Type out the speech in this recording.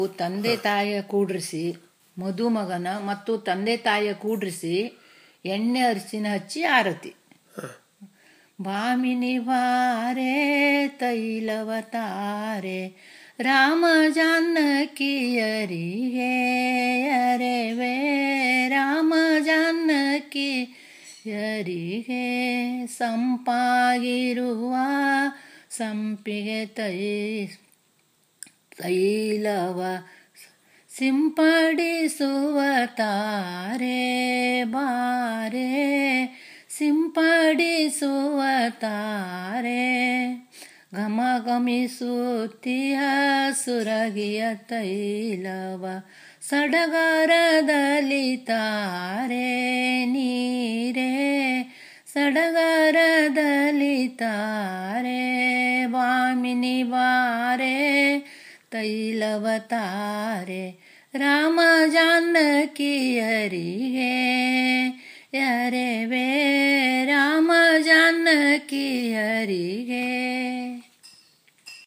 ತಂದೆ ತಾಯಿಯ ಕೂಡ್ರಿಸಿ ಮದುಮಗನ ಮತ್ತು ತಂದೆ ತಾಯಿಯ ಕೂಡ್ರಿಸಿ ಎಣ್ಣೆ ಅರಿಶಿನ ಹಚ್ಚಿ ಆರತಿ ಭಾಮಿನಿ ಬಾರೆ ತೈಲವತಾರೆ ರಾಮ ಜಾನಕಿಯರಿಗೆ ಅರೆವೇ ರಾಮ ಜಾನಕಿಯರಿಗೆ ಸಂಪಾಗಿರುವ ಸಂಪಿಗೆ ತೈ ತೈಲವ ಸಿಂಪಡಿಸುವ ತಾರೆ ಬಾರೆ ಸಿಂಪಡಿಸುವ ತಾರೆ ಘಮ ಘಮಿಸುತ್ತಿಯ ಸುರಗಿಯ ತೈಲವ ಸಡಗರದಲ್ಲಿ ತಾರೆ ನೀರೇ ಸಡಗರದಲ್ಲಿ ತಾರೆ ವಾಮಿನಿ ಬಾರೆ ತೈಲವತಾರೆ ರಾಮ ಜಾನಕಿಯರಿಗೆ ಯರೆವೇ ರಾಮ ಜಾನಕಿಯರಿಗೆ